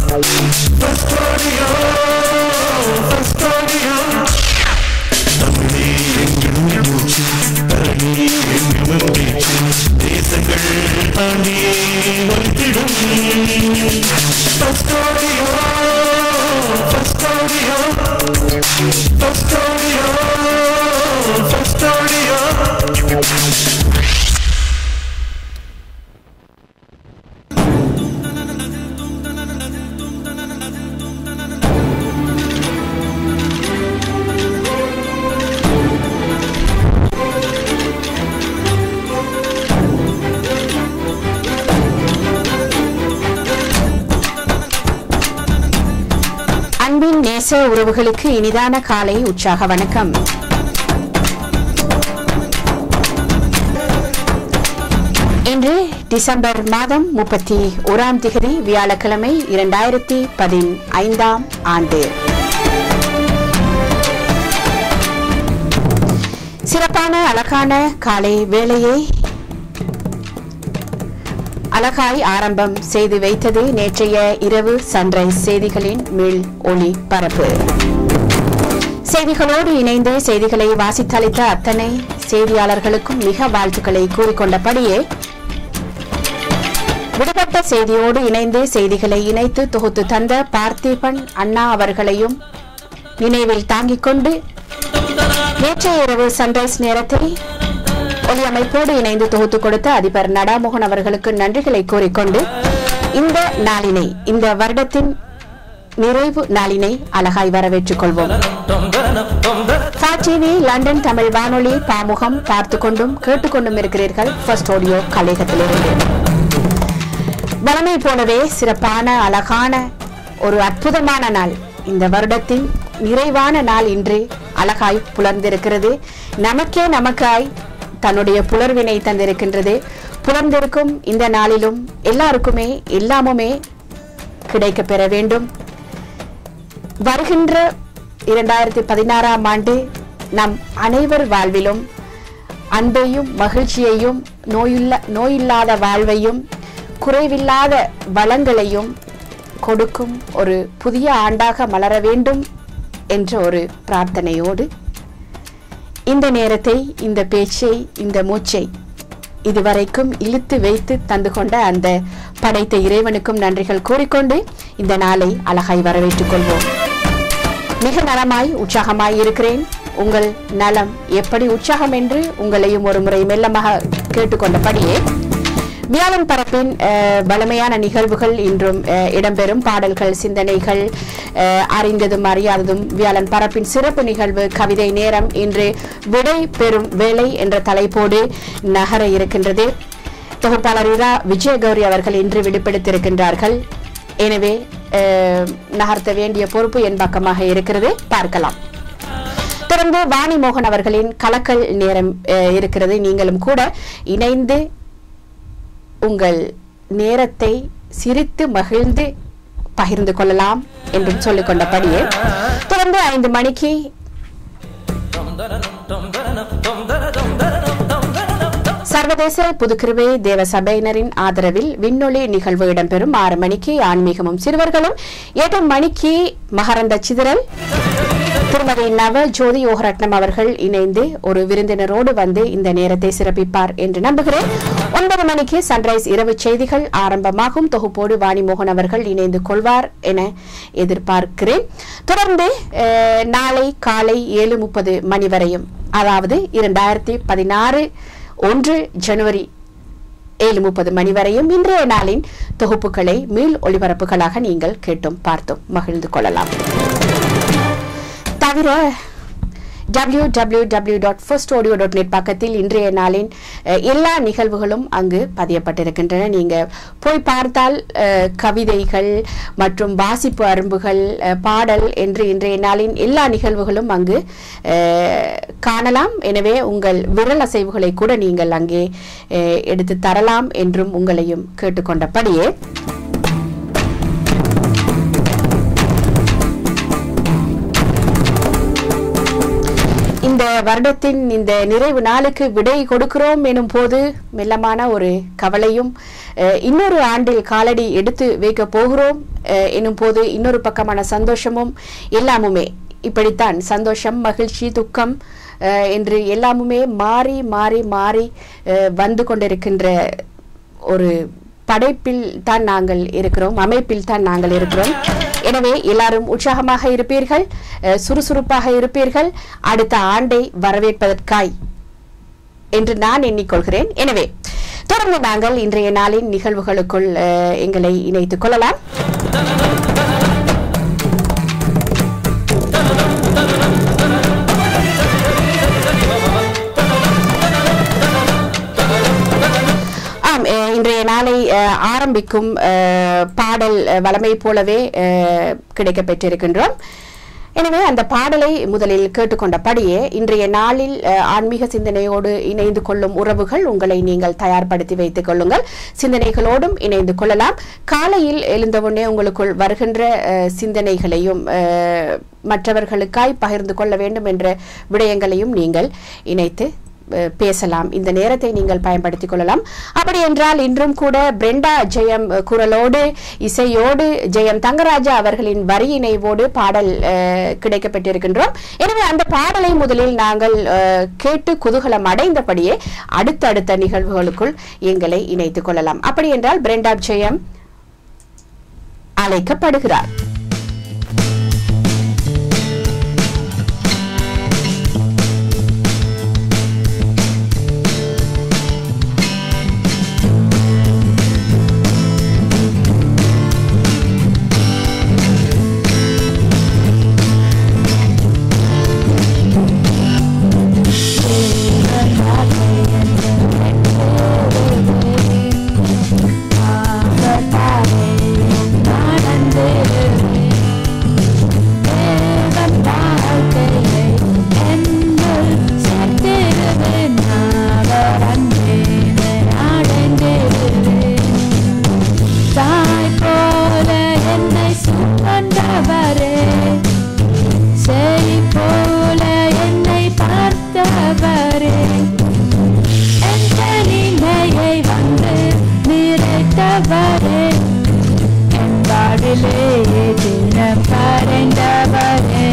அன்பின் நேச உறவுகளுக்கு இனிதான காலை உற்சாக வணக்கம் இன்று டிசம்பர் மாதம் முப்பத்தி ஓராம் திகதி வியாழக்கிழமை இரண்டாயிரத்தி பதினைந்தாம் ஆண்டு சிறப்பான அழகான காலை வேளையை அழகாய் ஆரம்பம் செய்து வைத்தது நேற்றைய இரவு சன்ரைஸ் செய்திகளின் மீள் ஒளி பரப்பு செய்திகளோடு இணைந்து செய்திகளை வாசித்தளித்த அத்தனை செய்தியாளர்களுக்கும் மிக வாழ்த்துக்களை கூறிக்கொண்டபடியே விடுபட்ட செய்தியோடு இணைந்து செய்திகளை இணைத்து தொகுத்து தந்த பார்த்திபன் அண்ணா அவர்களையும் நினைவில் தாங்கிக் கொண்டு நேற்றைய இரவு சன்ரைஸ் நேரத்தை ஒலி அமைப்போடு இணைந்து தொகுத்து கொடுத்த அதிபர் நடாமோகன் அவர்களுக்கு நன்றிகளை கூறிக்கொண்டு இந்த நாளினை இந்த வருடத்தின் நிறைவு நாளினை அழகாய் வரவேற்றுக் கொள்வோம் டிவி லண்டன் தமிழ் வானொலி பாமுகம் பார்த்து கொண்டும் கேட்டுக்கொண்டும் இருக்கிறீர்கள் ஃபர்ஸ்ட் ஆடியோ கலையகத்திலிருந்து வளமை போலவே சிறப்பான அழகான ஒரு அற்புதமான நாள் இந்த வருடத்தின் நிறைவான நாள் இன்று அழகாய் புலர்ந்திருக்கிறது நமக்கே நமக்காய் தன்னுடைய புலர்வினை தந்திருக்கின்றது புலர்ந்திருக்கும் இந்த நாளிலும் எல்லாருக்குமே எல்லாமுமே கிடைக்க பெற வேண்டும் வருகின்ற இரண்டாயிரத்தி பதினாறாம் ஆண்டு நம் அனைவர் வாழ்விலும் அன்பையும் மகிழ்ச்சியையும் நோயில்ல நோயில்லாத வாழ்வையும் குறைவில்லாத வளங்களையும் கொடுக்கும் ஒரு புதிய ஆண்டாக மலர வேண்டும் என்ற ஒரு பிரார்த்தனையோடு இந்த நேரத்தை இந்த பேச்சை இந்த மூச்சை இதுவரைக்கும் இழுத்து வைத்து தந்து கொண்ட அந்த படைத்த இறைவனுக்கும் நன்றிகள் கூறிக்கொண்டு இந்த நாளை அழகாய் வரவேற்றுக் கொள்வோம் மிக நலமாய் உற்சாகமாய் இருக்கிறேன் உங்கள் நலம் எப்படி உற்சாகம் என்று உங்களையும் ஒரு முறை மெல்லமாக கேட்டுக்கொண்டபடியே வியாழன் பரப்பின் அஹ், வளமையான நிகழ்வுகள் இன்றும் அஹ், இடம்பெறும் பாடல்கள் சிந்தனைகள் அஹ், அறிந்ததும் அறியாததும் வியாழன் பரப்பின் சிறப்பு நிகழ்வு கவிதை நேரம் இன்று விடை பெறும் வேலை என்ற தலைப்போடு நகர இருக்கின்றது தொகுப்பாளர் இரா விஜயகௌரி அவர்கள் இன்று விடுபடுத்தியிருக்கின்றார்கள் எனவே அஹ், நகர்த்த வேண்டிய பொறுப்பு என் பக்கமாக இருக்கிறது பார்க்கலாம் தொடர்ந்து வாணி மோகன் அவர்களின் கலக்கல் நேரம் அஹ், இருக்கிறது நீங்களும் கூட இணைந்து உங்கள் நேரத்தை சிரித்து மகிழ்ந்து பகிர்ந்து கொள்ளலாம் என்றும் சொல்லிக் கொண்டபடியே தொடர்ந்து ஐந்து மணிக்கு சர்வதேச புதுக்கிருவை தேவ சபையினரின் ஆதரவில் விண்ணொலி நிகழ்வு இடம்பெறும் ஆறு மணிக்கு ஆன்மீகமும் சிறுவர்களும் எட்டு மணிக்கு மகரந்த சிதறல் திருமதி நவ ஜோதி யோகரட்னம் அவர்கள் இணைந்து ஒரு விருந்தினரோடு வந்து இந்த நேரத்தை சிறப்பிப்பார் என்று நம்புகிறேன் ஒன்பது மணிக்கு சன்ரைஸ் இரவு செய்திகள் ஆரம்பமாகும் தொகுப்போடு வாணிமோகன் அவர்கள் இணைந்து கொள்வார் என எதிர்பார்க்கிறேன் தொடர்ந்து அஹ், நாளை காலை ஏழு முப்பது மணி வரையும் அதாவது இரண்டாயிரத்தி பதினாறு ஒன்று ஜனவரி ஏழு முப்பது மணி வரையும் இன்றைய நாளின் தொகுப்புகளை மீள் ஒளிபரப்புகளாக நீங்கள் கேட்டும் பார்த்தும் மகிழ்ந்து கொள்ளலாம் தவிர W W W dot first audio dot net பக்கத்தில் இன்றைய நாளின் அஹ், எல்லா நிகழ்வுகளும் அங்கு பதியப்பட்டிருக்கின்றன நீங்க போய் பார்த்தால் அஹ், கவிதைகள் மற்றும் வாசிப்பு அரும்புகள் அஹ், பாடல் என்று இன்றைய நாளின் எல்லா நிகழ்வுகளும் அங்கு அஹ், காணலாம் எனவே உங்கள் விரல் அசைவுகளை கூட நீங்கள் அங்கே அஹ், எடுத்து தரலாம் என்றும் உங்களையும் கேட்டுக்கொண்டபடியே இந்த வருடத்தின் இந்த நிறைவு நாளுக்கு விடை கொடுக்கிறோம் எனும் போது மெல்லமான ஒரு கவலையும் அஹ், இன்னொரு ஆண்டில் காலடி எடுத்து வைக்க போகிறோம் அஹ், எனும் போது இன்னொரு பக்கமான சந்தோஷமும் எல்லாமுமே இப்படித்தான் சந்தோஷம் மகிழ்ச்சி துக்கம் அஹ், என்று எல்லாமுமே மாறி மாறி மாறி அஹ், வந்து கொண்டிருக்கின்ற ஒரு படைப்பில் தான் நாங்கள் இருக்கிறோம் அமைப்பில் தான் நாங்கள் இருக்கிறோம் எனவே எல்லாரும் உற்சாகமாக இருப்பீர்கள் அஹ், சுறுசுறுப்பாக இருப்பீர்கள் அடுத்த ஆண்டை வரவேற்பதற்காய் என்று நான் எண்ணிக்கொள்கிறேன் எனவே தொடர்ந்து நாங்கள் இன்றைய நாளின் நிகழ்வுகளுக்குள் அஹ், எங்களை இணைத்துக் கொள்ளலாம் ஆம் அஹ், இன்றைய நாளை அஹ், ஆரம்பிக்கும் அஹ், பாடல் அஹ், வழமை போலவே அஹ், கிடைக்கப் பெற்றிருக்கின்றோம் எனவே அந்த பாடலை முதலில் கேட்டுக்கொண்டபடியே இன்றைய நாளில் அஹ், ஆன்மீக சிந்தனையோடு இணைந்து கொள்ளும் உறவுகள் உங்களை நீங்கள் தயார்படுத்தி வைத்துக் கொள்ளுங்கள் சிந்தனைகளோடும் இணைந்து கொள்ளலாம் காலையில் எழுந்தவுடனே உங்களுக்குள் வருகின்ற அஹ், சிந்தனைகளையும் அஹ், மற்றவர்களுக்காய் பகிர்ந்து கொள்ள வேண்டும் என்ற விடயங்களையும் நீங்கள் இணைத்து அஹ், பேசலாம் இந்த நேரத்தை நீங்கள் பயன்படுத்திக் கொள்ளலாம் அப்படி என்றால் இன்றும் கூட பிரெண்டா ஜெயம் அஹ், குரலோடு இசையோடு ஜெயம் தங்கராஜா அவர்களின் வரி இணைவோடு பாடல் அஹ், கிடைக்கப்பட்டிருக்கின்றோம் எனவே அந்த பாடலை முதலில் நாங்கள் அஹ், கேட்டு குதூகலம் அடைந்தபடியே அடுத்தடுத்த நிகழ்வுகளுக்குள் எங்களை இணைத்துக் கொள்ளலாம் அப்படி என்றால் பிரெண்டா ஜெயம் அழைக்கப்படுகிறார் தாய் போல என்னை சுமந்தவரே செய் போல என்னை பார்த்தவரே எந்த நிலையை வந்து நிறைத்தவரே என் வாழ்விலே தினம் பறைந்தவரே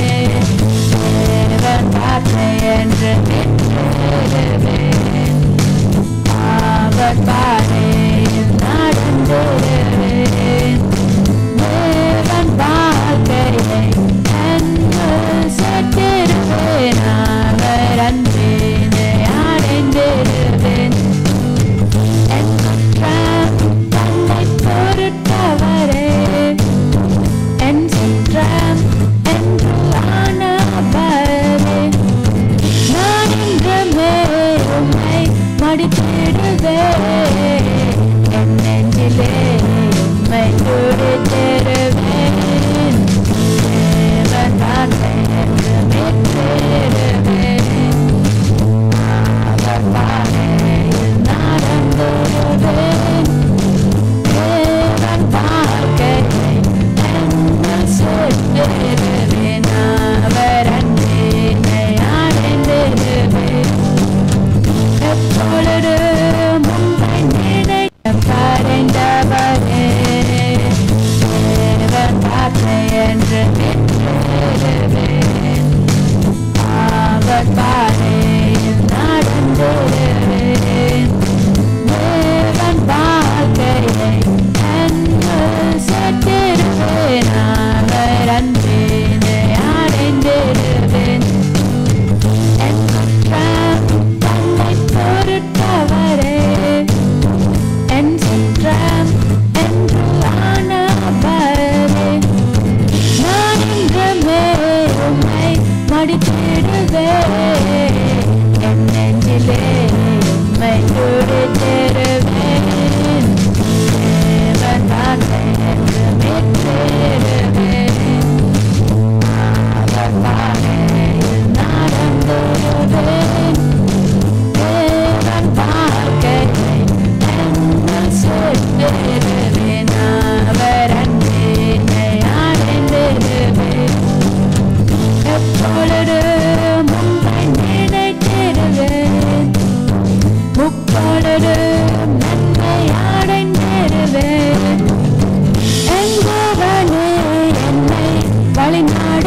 தேவன் வார்த்தை என்று நின்றிடுவேன் அவர் பாதையில் நடந்திடுவேன் தேவன் வாழ்க்கையை என்று சேர்த்திடுவேன் அவர் அன்பினை அடைந்திடுவேன் என் குற்றம் தன்னை பொருட்டவரே என் சுற்றம் என்று ஆனவரே நான் இன்றுமே உம்மை மடித்திடுவேன் என் நெஞ்சிலே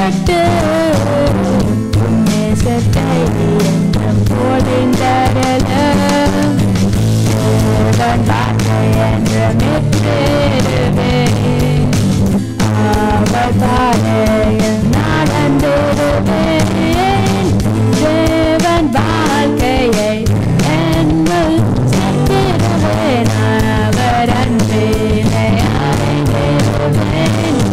விட்டு நேசத்தை என்றும் பொழிந்தருள தேவன் வார்த்தை என்றும் ஏற்றிடுவேன் அவர் பாதையில் நடந்திடுவேன் தேவன் வாழ்க்கையை என்னுள் சேர்த்திடுவேன் அவர் அன்பினை அடைந்திடுவேன்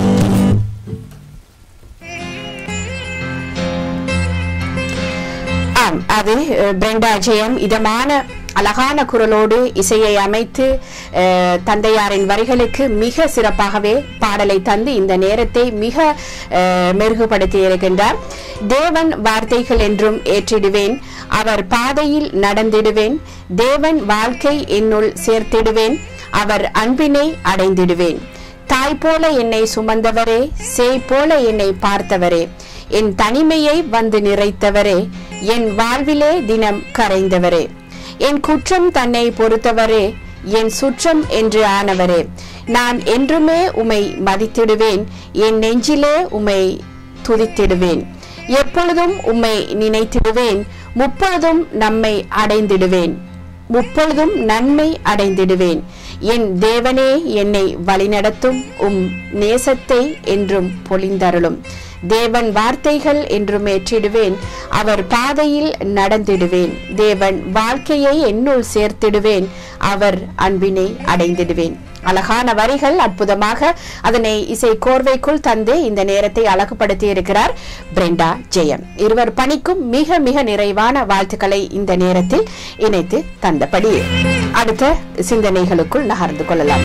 ஆம் அது அஹ், பிரெண்டா ஜெயம் இதமான அழகான குரலோடு இசையை அமைத்து அஹ், தந்தையாரின் வரிகளுக்கு மிக சிறப்பாகவே பாடலை தந்து இந்த நேரத்தை மிக அஹ், மெருகுபடுத்தி இருக்கின்றார் தேவன் வார்த்தைகள் என்றும் ஏற்றிடுவேன் அவர் பாதையில் நடந்திடுவேன் தேவன் வாழ்க்கை என்னுள் சேர்த்திடுவேன் அவர் அன்பினை அடைந்திடுவேன் தாய் போல என்னை சுமந்தவரே சேய் போல என்னை பார்த்தவரே என் தனிமையை வந்து நிறைத்தவரே என் வாழ்விலே தினம் கரைந்தவரே என் குற்றம் தன்னை பொறுத்தவரே என் சுற்றம் என்று ஆனவரே நான் என்றுமே உமை மதித்திடுவேன் என் நெஞ்சிலே உமை துதித்திடுவேன் எப்பொழுதும் உம்மை நினைத்திடுவேன் முப்பொழுதும் நம்மை அடைந்திடுவேன் முப்பொழுதும் நன்மை அடைந்திடுவேன் என் தேவனே என்னை வழிநடத்தும் உம் நேசத்தை என்றும் பொழிந்தருளும் தேவன் வார்த்தைகள் என்றும் ஏற்றிடுவேன் அவர் பாதையில் நடந்திடுவேன் தேவன் வாழ்க்கையை என்னுள் சேர்த்திடுவேன் அவர் அன்பினை அடைந்திடுவேன் அழகான வரிகள் அற்புதமாக அதனை இசை கோர்வைக்குள் தந்து இந்த நேரத்தை அழகுபடுத்தி இருக்கிறார் பிரெண்டா ஜெயம் இருவர் பணிக்கும் மிக மிக நிறைவான வாழ்த்துக்களை இந்த நேரத்தில் இணைத்து தந்தபடி அடுத்த சிந்தனைகளுக்குள் நகர்ந்து கொள்ளலாம்